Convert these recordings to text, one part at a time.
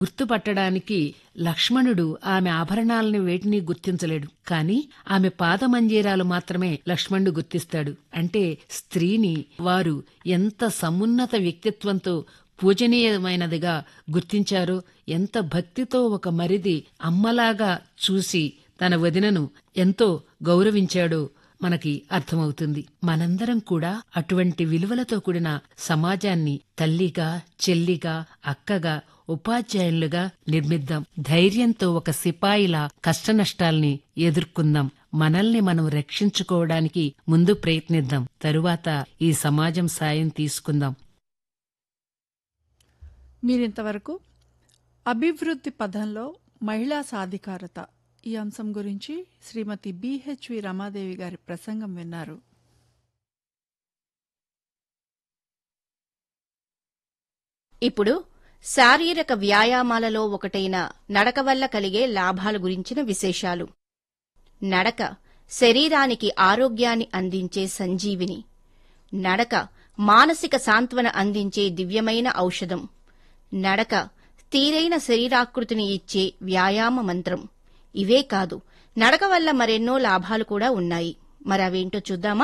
గుర్తుపట్టడానికి లక్ష్మణుడు ఆమె ఆభరణాలని వేటిని గుర్తించలేడు కాని ఆమె పాదమంజీరాలు మాత్రమే లక్ష్మణుడు గుర్తిస్తాడు అంటే స్త్రీని వారు ఎంత సమున్నత వ్యక్తిత్వంతో పూజనీయమైనదిగా గుర్తించారో ఎంత భక్తితో ఒక మరిది అమ్మలాగా చూసి తన వదినను ఎంతో గౌరవించాడో మనకి అర్థమవుతుంది మనందరం కూడా అటువంటి విలువలతో కూడిన సమాజాన్ని తల్లిగా చెల్లిగా అక్కగా ఉపాధ్యాయులుగా నిర్మిద్దాం ధైర్యంతో ఒక సిపాయిలా కష్టనష్టాల్ని ఎదుర్కొందాం మనల్ని మనం రక్షించుకోవడానికి ముందు ప్రయత్నిద్దాం తరువాత ఈ సమాజం సాయం తీసుకుందాం మీరింతవరకు అభివృద్ధి పథంలో మహిళా సాధికారత ఈ అంశం గురించి శ్రీమతి బిహెచ్వి రమాదేవి గారి ప్రసంగం విన్నారు ఇప్పుడు శారీరక వ్యాయామాలలో ఒకటైన నడక వల్ల కలిగే లాభాల గురించిన విశేషాలు నడక శరీరానికి ఆరోగ్యాన్ని అందించే సంజీవిని నడక మానసిక సాంత్వన అందించే దివ్యమైన ఔషధం నడక తీరైన శరీరాకృతిని ఇచ్చే వ్యాయామ మంత్రం ఇవే కాదు నడక వల్ల మరెన్నో లాభాలు కూడా ఉన్నాయి మరవేంటో చూద్దామా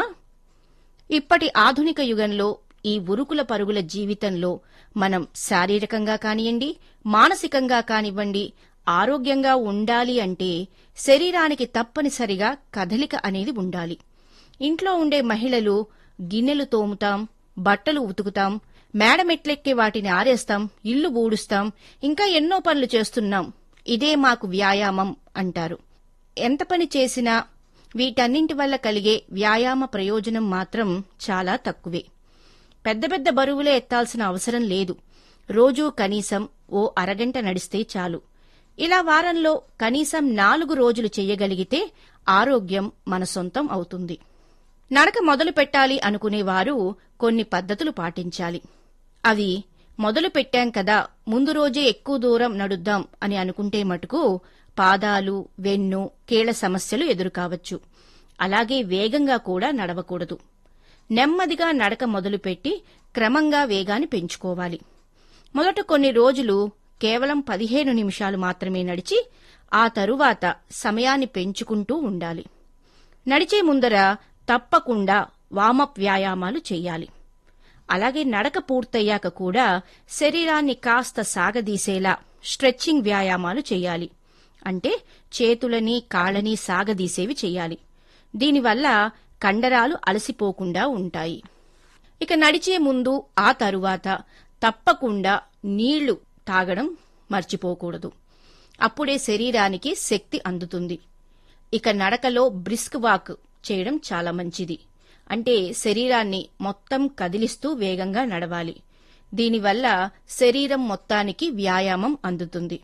ఇప్పటి ఆధునిక యుగంలో ఈ ఉరుకుల పరుగుల జీవితంలో మనం శారీరకంగా కానివ్వండి మానసికంగా కానివ్వండి ఆరోగ్యంగా ఉండాలి అంటే శరీరానికి తప్పనిసరిగా కదలిక అనేది ఉండాలి ఇంట్లో ఉండే మహిళలు గిన్నెలు తోముతాం బట్టలు ఉతుకుతాం మేడమెట్లెక్కి వాటిని ఆరేస్తాం ఇల్లు బూడుస్తాం ఇంకా ఎన్నో పనులు చేస్తున్నాం ఇదే మాకు వ్యాయామం అంటారు ఎంత పని చేసినా వీటన్నింటి వల్ల కలిగే వ్యాయామ ప్రయోజనం మాత్రం చాలా తక్కువే పెద్ద పెద్ద బరువులే ఎత్తాల్సిన అవసరం లేదు రోజూ కనీసం ఓ అరగంట నడిస్తే చాలు ఇలా వారంలో కనీసం నాలుగు రోజులు చెయ్యగలిగితే ఆరోగ్యం మన సొంతం అవుతుంది నడక మొదలు పెట్టాలి అనుకునేవారు కొన్ని పద్ధతులు పాటించాలి అవి మొదలు పెట్టాం కదా ముందు రోజే ఎక్కువ దూరం నడుద్దాం అని అనుకుంటే మటుకు పాదాలు వెన్ను కీళ్ల సమస్యలు ఎదురుకావచ్చు అలాగే వేగంగా కూడా నడవకూడదు నెమ్మదిగా నడక మొదలుపెట్టి క్రమంగా వేగాన్ని పెంచుకోవాలి మొదట కొన్ని రోజులు కేవలం పదిహేను నిమిషాలు మాత్రమే నడిచి ఆ తరువాత సమయాన్ని పెంచుకుంటూ ఉండాలి నడిచే ముందర తప్పకుండా వామప్ వ్యాయామాలు చేయాలి అలాగే నడక పూర్తయ్యాక కూడా శరీరాన్ని కాస్త సాగదీసేలా స్ట్రెచ్చింగ్ వ్యాయామాలు చేయాలి అంటే చేతులని కాళ్ళని సాగదీసేవి చేయాలి దీనివల్ల కండరాలు అలసిపోకుండా ఉంటాయి ఇక నడిచే ముందు ఆ తరువాత తప్పకుండా నీళ్లు తాగడం మర్చిపోకూడదు అప్పుడే శరీరానికి శక్తి అందుతుంది ఇక నడకలో బ్రిస్క్ వాక్ చేయడం చాలా మంచిది అంటే శరీరాన్ని మొత్తం కదిలిస్తూ వేగంగా నడవాలి దీనివల్ల శరీరం మొత్తానికి వ్యాయామం అందుతుంది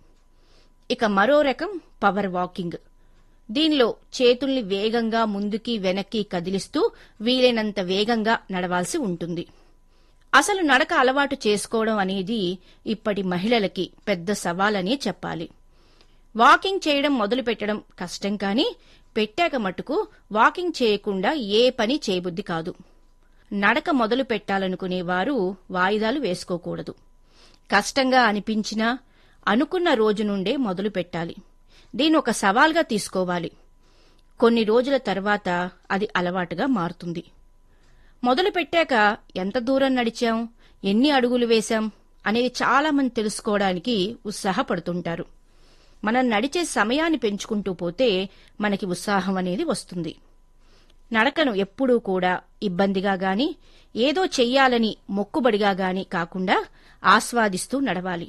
ఇక మరో రకం పవర్ వాకింగ్ దీనిలో చేతుల్ని వేగంగా ముందుకి వెనక్కి కదిలిస్తూ వీలైనంత వేగంగా నడవాల్సి ఉంటుంది అసలు నడక అలవాటు చేసుకోవడం అనేది ఇప్పటి మహిళలకి పెద్ద సవాలనే చెప్పాలి వాకింగ్ చేయడం మొదలుపెట్టడం కష్టం కానీ పెట్టాక మటుకు వాకింగ్ చేయకుండా ఏ పని చేయబుద్ది కాదు నడక మొదలు పెట్టాలనుకునే వారు వాయిదాలు వేసుకోకూడదు కష్టంగా అనిపించినా అనుకున్న రోజు నుండే మొదలు పెట్టాలి దీని ఒక సవాల్గా తీసుకోవాలి కొన్ని రోజుల తర్వాత అది అలవాటుగా మారుతుంది మొదలు పెట్టాక ఎంత దూరం నడిచాం ఎన్ని అడుగులు వేశాం అనేది చాలా మంది తెలుసుకోవడానికి ఉత్సాహపడుతుంటారు మనం నడిచే సమయాన్ని పెంచుకుంటూ పోతే మనకి ఉత్సాహం అనేది వస్తుంది నడకను ఎప్పుడూ కూడా ఇబ్బందిగా గాని ఏదో చెయ్యాలని మొక్కుబడిగా గాని కాకుండా ఆస్వాదిస్తూ నడవాలి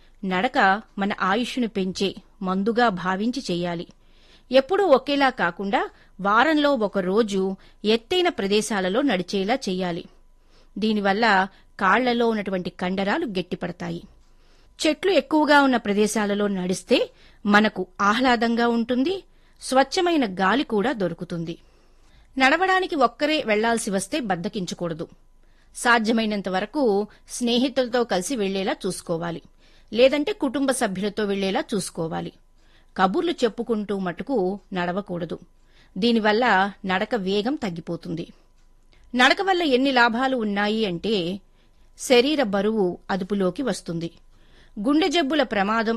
నడక మన ఆయుష్ను పెంచే మందుగా భావించి చెయ్యాలి ఎప్పుడూ ఒకేలా కాకుండా వారంలో ఒక రోజు ఎత్తైన ప్రదేశాలలో నడిచేలా చెయ్యాలి దీనివల్ల కాళ్లలో ఉన్నటువంటి కండరాలు గట్టిపడతాయి చెట్లు ఎక్కువగా ఉన్న ప్రదేశాలలో నడిస్తే మనకు ఆహ్లాదంగా ఉంటుంది స్వచ్ఛమైన గాలి కూడా దొరుకుతుంది నడవడానికి ఒక్కరే వెళ్లాల్సి వస్తే బద్దకించకూడదు సాధ్యమైనంత వరకు స్నేహితులతో కలిసి వెళ్లేలా చూసుకోవాలి లేదంటే కుటుంబ సభ్యులతో వెళ్లేలా చూసుకోవాలి కబుర్లు చెప్పుకుంటూ మటుకు నడవకూడదు దీనివల్ల నడక వేగం తగ్గిపోతుంది నడక వల్ల ఎన్ని లాభాలు ఉన్నాయి అంటే శరీర బరువు అదుపులోకి వస్తుంది గుండె జబ్బుల ప్రమాదం